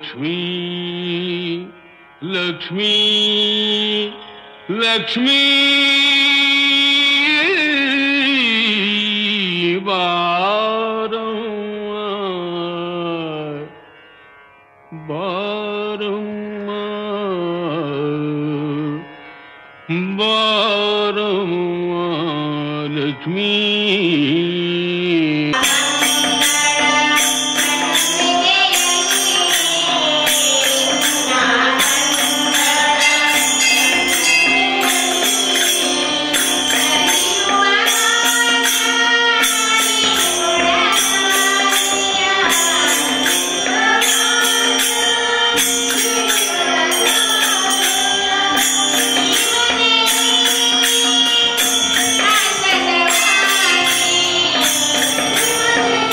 Lakshmi Lakshmi Lakshmi ಬಾರವ್ವ ಬಾರವ್ವ ಬಾರವ್ವ Lakshmi Thank you.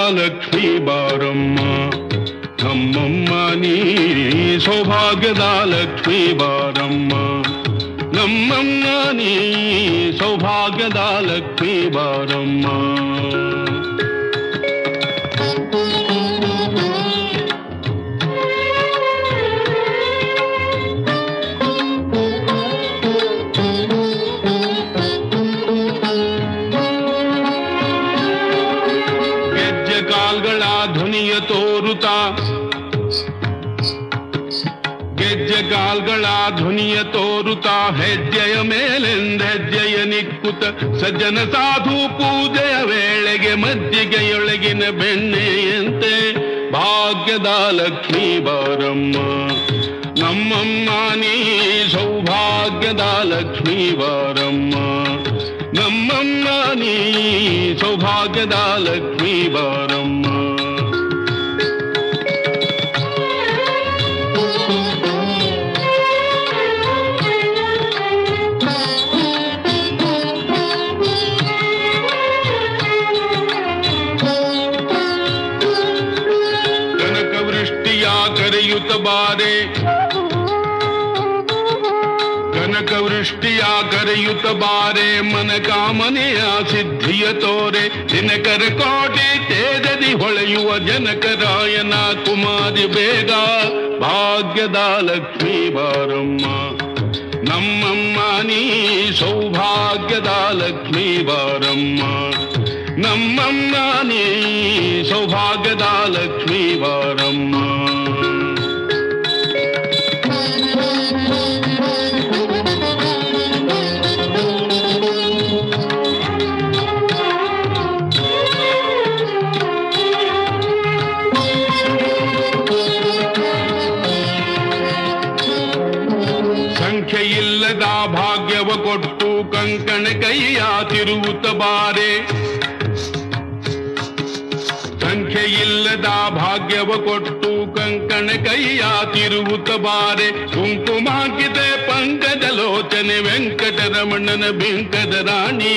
Lakshmi ಬಾರಮ್ಮ ನಮ್ಮಮ್ಮ ನೀ ಸೌಭಾಗ್ಯದ ಲಕ್ಷ್ಮೀ ಬಾರಮ್ಮ ನಮ್ಮಮ್ಮ ನೀ ಸೌಭಾಗ್ಯದ ಲಕ್ಷ್ಮೀ ಬಾರಮ್ಮ ಗೆಜ್ಜೆ ಕಾಲ್ಗಳ ಧ್ವನಿಯ ತೋರುತ್ತಾ ಗೆಜ್ಜೆ ಕಾಲ್ಗಳ ಧ್ವನಿಯ ತೋರುತ್ತಾ ಹೆಜ್ಜೆಯ ಮೇಲೆಂದ ಹೆಜ್ಜೆಯ ನಿಕ್ಕುತ್ತ ಸಜ್ಜನ ಸಾಧು ಪೂಜೆಯ ವೇಳೆಗೆ ಮಜ್ಜಿಗೆಯೊಳಗಿನ ಬೆಣ್ಣೆಯಂತೆ ಭಾಗ್ಯದ ಲಕ್ಷ್ಮೀ ಬಾರಮ್ಮ ನಮ್ಮಮ್ಮ ನೀ ಸೌಭಾಗ್ಯದ ಲಕ್ಷ್ಮೀ ಬಾರಮ್ಮ ನಮ್ಮಮ್ಮ ನೀ ಸೌಭಾಗ್ಯದ ಲಕ್ಷ್ಮೀ ಬಾರಮ್ಮ ಕನಕ ವೃಷ್ಟಿಯ ಕರೆಯುತ್ತ ಬಾರೆ ಕನಕ ವೃಷ್ಟಿಯ ಕರೆಯುತ್ತ ಬಾರೆ ಮನ ಕಾಮನೆಯ ಸಿದ್ಧಿಯ ತೋರೆ ದಿನಕರ ಕೋಟೆ ತೇಜದಿ ಹೊಳೆಯುವ ಜನಕರಾಯನ ಕುಮಾರಿ ಬೇಗ ಭಾಗ್ಯದ ಲಕ್ಷ್ಮೀ ಬಾರಮ್ಮ ನಮ್ಮಮ್ಮ ನೀ ಸೌಭಾಗ್ಯದ ಲಕ್ಷ್ಮೀ ಬಾರಮ್ಮ ನಮ್ಮಮ್ಮ ನೀ ಸೌಭಾಗ್ಯದ ಲಕ್ಷ್ಮೀ ಬಾರಮ್ಮ ಸಂಖ್ಯೆಯಿಲ್ಲದ ಭಾಗ್ಯವ ಕೊಟ್ಟು ಕಂಕಣ ಕೈಯ ತಿರುವುತ್ತ ಬಾರೆ ಸಂಖ್ಯೆಯಿಲ್ಲದ ಭಾಗ್ಯವ ಕೊಟ್ಟು ಕಂಕಣ ಕೈಯ ತಿರುವುತ್ತ ಬಾರೆ ಕುಂಕುಮಾಕಿದೆ ಪಂಕಜ ಲೋಚನೆ ವೆಂಕಟರಮಣನ ಬಿಂಕದ ರಾಣಿ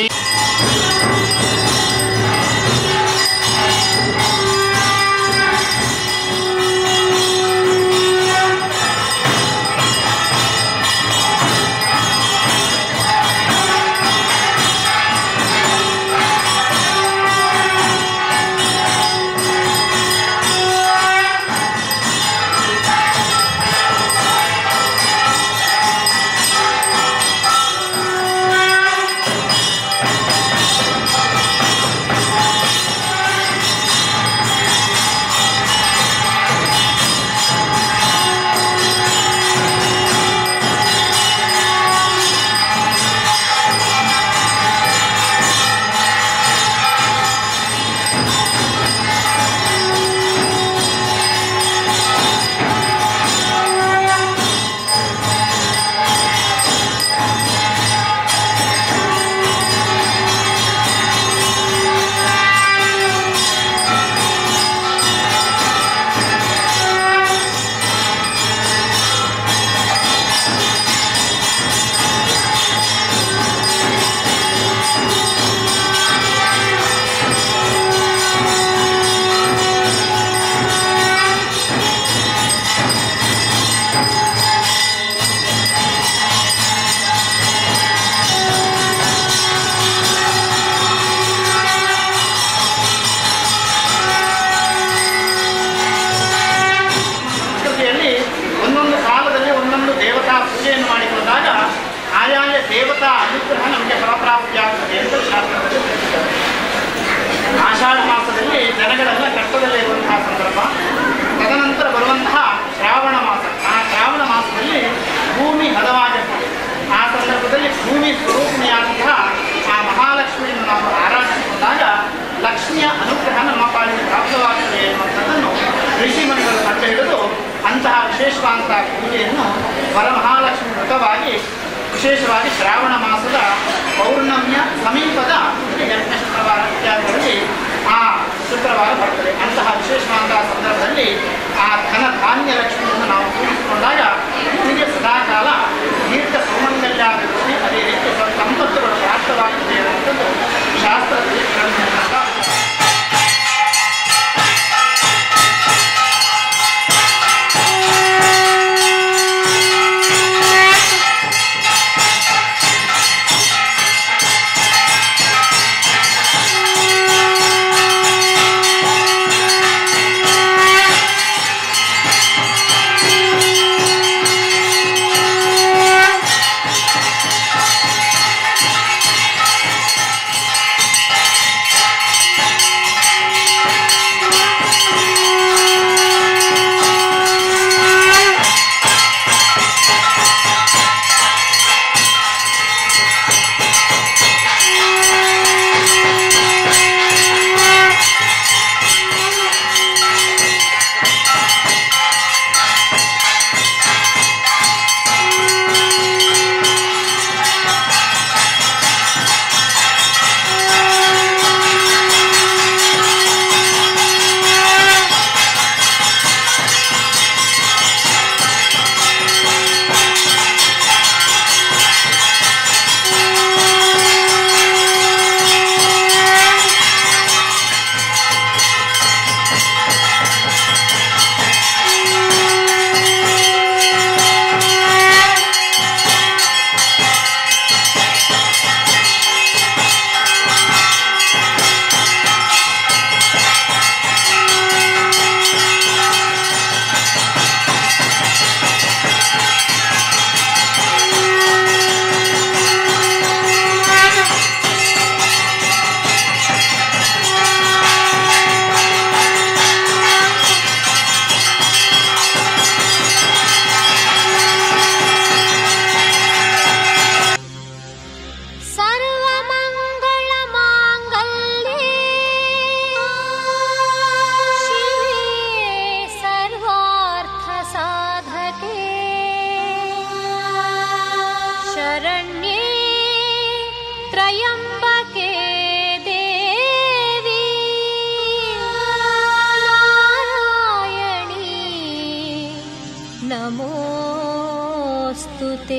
ಸಂಸ್ಕೃತಿಯಲ್ಲಿ ಒಂದೊಂದು ಕಾಲದಲ್ಲಿ ಒಂದೊಂದು ದೇವತಾ ಪೂಜೆಯನ್ನು ಮಾಡಿಕೊಂಡಾಗ ಆಯಾಯ ದೇವತಾ ಅನುಗ್ರಹ ನಮಗೆ ಫಲಪ್ರಾಪ್ತಿಯಾಗುತ್ತದೆ ಎಂದು ಶಾಸ್ತ್ರದಲ್ಲಿ ತಿಳಿಸಿದ್ದಾರೆ ಆಷಾಢ ಮಾಸದಲ್ಲಿ ಜನಗಳೆಲ್ಲ ಕಷ್ಟದಲ್ಲಿ ಇರುವಂತಹ ಸಂದರ್ಭ ತದನಂತರ ಬರುವಂತಹ ಶ್ರಾವಣ ಮಾಸ ಆ ಶ್ರಾವಣ ಮಾಸದಲ್ಲಿ ಭೂಮಿ ಹದವಾಗಿರ್ತದೆ ಆ ಸಂದರ್ಭದಲ್ಲಿ ಭೂಮಿ ಸ್ವರೂಪಿಣಿಯಾದಂತಹ ಆ ಮಹಾಲಕ್ಷ್ಮಿಯನ್ನು ನಾವು ಆರಾಧಿಸಿಕೊಂಡಾಗ ಲಕ್ಷ್ಮಿಯ ಅನುಗ್ರಹ ನಮ್ಮ ಪಾಲಿಗೆ ಪ್ರಾಪ್ತವಾಗುತ್ತದೆ ಎನ್ನುವಂಥದ್ದನ್ನು ಋಷಿಮಣಿಗಳು ಕಂಡು ಹಿಡಿದು ಅಂತಹ ವಿಶೇಷವಾದಂತಹ ಪೂಜೆಯನ್ನು ವರಮಹಾಲಕ್ಷ್ಮಿ ವ್ರತವಾಗಿ ವಿಶೇಷವಾಗಿ ಶ್ರಾವಣ ಮಾಸದ ಪೌರ್ಣಮಿಯ ಸಮೀಪದ ಎಂಟನೇ ಶುಕ್ರವಾರ ಇತ್ಯಾದಿಗಳಲ್ಲಿ ಆ ಶುಕ್ರವಾರ ಬರ್ತದೆ ಅಂತಹ ವಿಶೇಷವಾದಂತಹ ಸಂದರ್ಭದಲ್ಲಿ ಆ ಧನ ಧಾನ್ಯ ಲಕ್ಷ್ಮಿಯನ್ನು ನಾವು ಪೂಜಿಸಿಕೊಂಡಾಗ ನಮಗೆ ಸದಾಕಾಲ ದೀರ್ಘ ಸೌಮಂಗಲ್ಯಾಭಿವೃದ್ಧಿ ಅದೇ ರೀತಿ ಸಂಪತ್ತುಗಳು ಪ್ರಾಪ್ತವಾಗುತ್ತದೆ ಅನ್ನುವಂಥದ್ದು ಶಾಸ್ತ್ರದಲ್ಲಿ ಹೇಳುವಂತಹ शरण्ये त्र्यम्बके देवी नारायणी नमोऽस्तु ते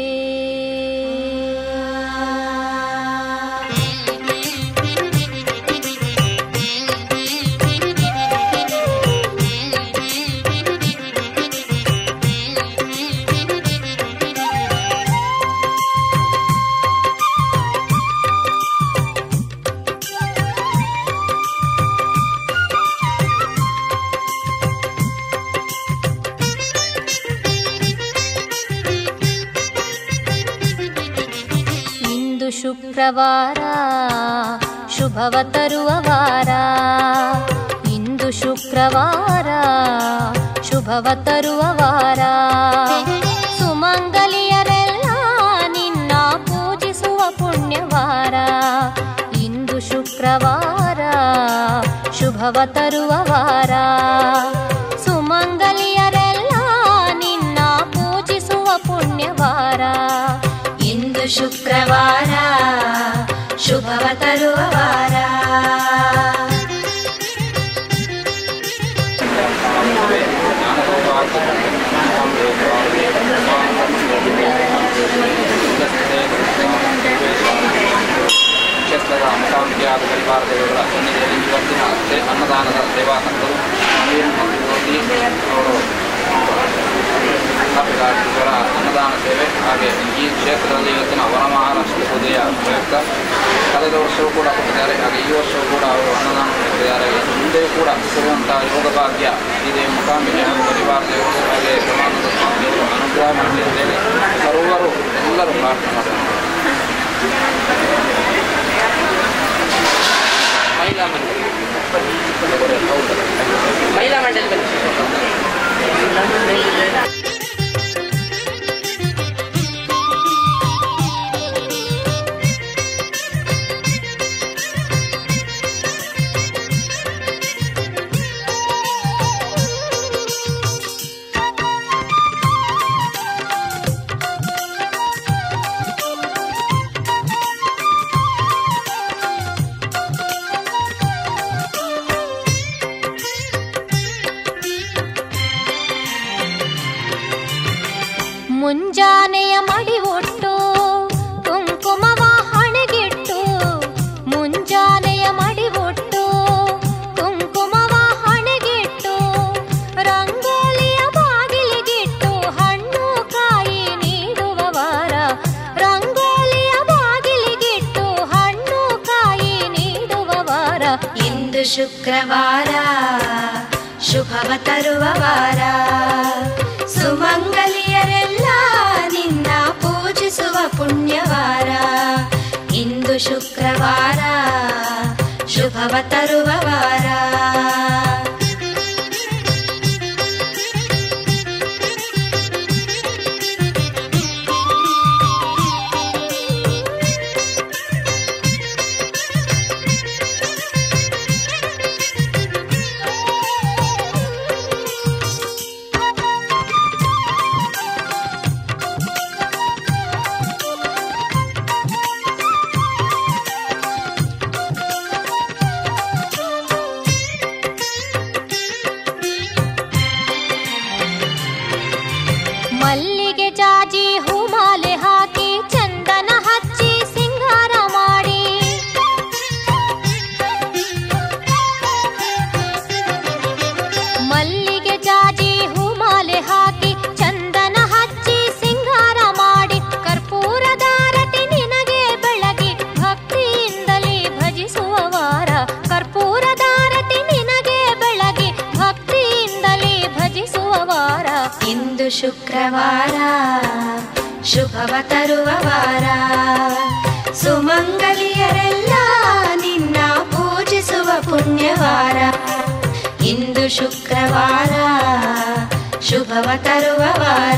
ಇಂದು ಶುಕ್ರವಾರ ಶುಭವ ತರುವ ವಾರ ಇಂದು ಶುಕ್ರವಾರ ಶುಭವ ತರುವ ವಾರ ಸುಮಂಗಲಿಯರೆಲ್ಲ ನಿನ್ನ ಪೂಜಿಸುವ ಪುಣ್ಯವಾರ ಇಂದು ಶುಕ್ರವಾರ ಶುಭವ ತರುವ ವಾರ ಸುಮಂಗಲಿಯರೆಲ್ಲ ನಿನ್ನ ಪೂಜಿಸುವ ಪುಣ್ಯವಾರ ಇಂದು ಶುಕ್ರವಾರ ಶುಭವ ತರುವ ವಾರ ಕ್ಷೇತ್ರದ ಮುಖಾಮುಖಿಯಾದ ಪರಿವಾರ ದೇವರುಗಳ ಸನ್ನಿಧಿಯಲ್ಲಿ ಇವತ್ತಿನ ಸೇ- ಅನ್ನದಾನದ ಸೇವಾ ಸಂಘರು ನವೀನ್ ಮತ್ತು ಜ್ಯೋತಿ ಅವರು ಸ್ಥಾಪಿತರಾಗಿದ್ದವರ ಅನ್ನದಾನ ಸೇವೆ ಹಾಗೆ ಈ ಕ್ಷೇತ್ರದಲ್ಲಿ ಇವತ್ತಿನ ವನಮಹಾಲಕ್ಷ್ಮಿ ಪೂಜೆಯ ಪ್ರಯುಕ್ತ ಕಳೆದ ವರ್ಷವೂ ಕೂಡ ಕೊಟ್ಟಿದ್ದಾರೆ ಹಾಗೆ ಈ ವರ್ಷವೂ ಕೂಡ ಅವರು ಅನ್ನದಾನ ಕೊಟ್ಟಿದ್ದಾರೆ ಮುಂದೆಯೂ ಕೂಡ ಸಿಗುವಂತಹ ಯೋಗ ಭಾಗ್ಯ ಇದೆ ಮುಖಾಂಬಿಕೆ ಹಾಗೂ ಪರಿವಾರ ದೇವರು ಹಾಗೆ ಬ್ರಹ್ಮಾನಂದ ಸ್ವಾಮಿಯವರು ಅನುಗ್ರಹ ಮಾಡಲಿ ಅಂತೇಳಿ ಸರ್ವರು ಎಲ್ಲರೂ ಪ್ರಾರ್ಥನೆ ಮಾಡೋಣ ಮಹಿಳಾ ಮಂಡಳಿ ಮಹಿಳಾ ಮಂಡಳಿ ಬನ್ನಿ ಮುಂಜಾನೆಯ ಮಡಿ ಒಟ್ಟು ಕುಂಕುಮವ ಹಣೆಗಿಟ್ಟು ಮುಂಜಾನೆಯ ಮಡಿ ಒಟ್ಟು ಕುಂಕುಮವ ಹಣೆಗಿಟ್ಟು ರಂಗೋಲಿಯ ಬಾಗಿಲಿಗಿಟ್ಟು ಹಣ್ಣು ಕಾಯಿ ನೀಡುವ ವಾರ ರಂಗೋಲಿಯ ಬಾಗಿಲಿಗಿಟ್ಟು ಹಣ್ಣು ಕಾಯಿ ನೀಡುವ ವಾರ ಇಂದು ಶುಕ್ರವಾರ ಶುಭವ ತರುವ ವಾರ ಸುಮಂಗಲಿಯರೆಲ್ಲ ನಿನ್ನ ಪೂಜಿಸುವ ಪುಣ್ಯವಾರ ಇಂದು ಶುಕ್ರವಾರ ಶುಭವ ತರುವ ವಾರ ಮಲ್ಲಿಗೆ ಜಾಜಿ ಹೂಮಾಲೆ ಹಾಕಿ ಚಂದನ ಹಚ್ಚಿ ಸಿಂಗಾರ ಮಾಡಿ ಮಲ್ಲಿಗೆ ಜಾಜಿ ಹೂಮಾಲೆ ಹಾಕಿ ಚಂದನ ಹಚ್ಚಿ ಸಿಂಗಾರ ಮಾಡಿ ಕರ್ಪೂರದಾರತಿ ನಿನಗೆ ಬೆಳಗಿ ಭಕ್ತಿಯಿಂದಲೇ ಭಜಿಸುವ ವಾರ ಕರ್ಪೂರದಾರತಿ ನಿನಗೆ ಬೆಳಗಿ ಭಕ್ತಿಯಿಂದಲೇ ಭಜಿಸುವ ವಾರ ಇಂದು ಶುಕ್ರವಾರ ಶುಭವ ತರುವ ವಾರ ಸುಮಂಗಲಿಯರೆಲ್ಲ ನಿನ್ನ ಪೂಜಿಸುವ ಪುಣ್ಯವಾರ ಇಂದು ಶುಕ್ರವಾರ ಶುಭವ ತರುವ ವಾರ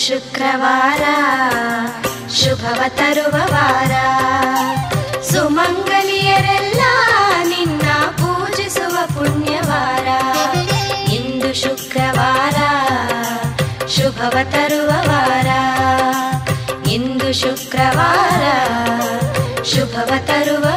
ಶುಕ್ರವಾರ ಶುಭವ ತರುವ ವಾರ ಸುಮಂಗಲಿಯರೆಲ್ಲ ನಿನ್ನ ಪೂಜಿಸುವ ಪುಣ್ಯವಾರ ಇಂದು ಶುಕ್ರವಾರ ಶುಭವ ತರುವ ವಾರ ಇಂದು ಶುಕ್ರವಾರ ಶುಭವ ತರುವ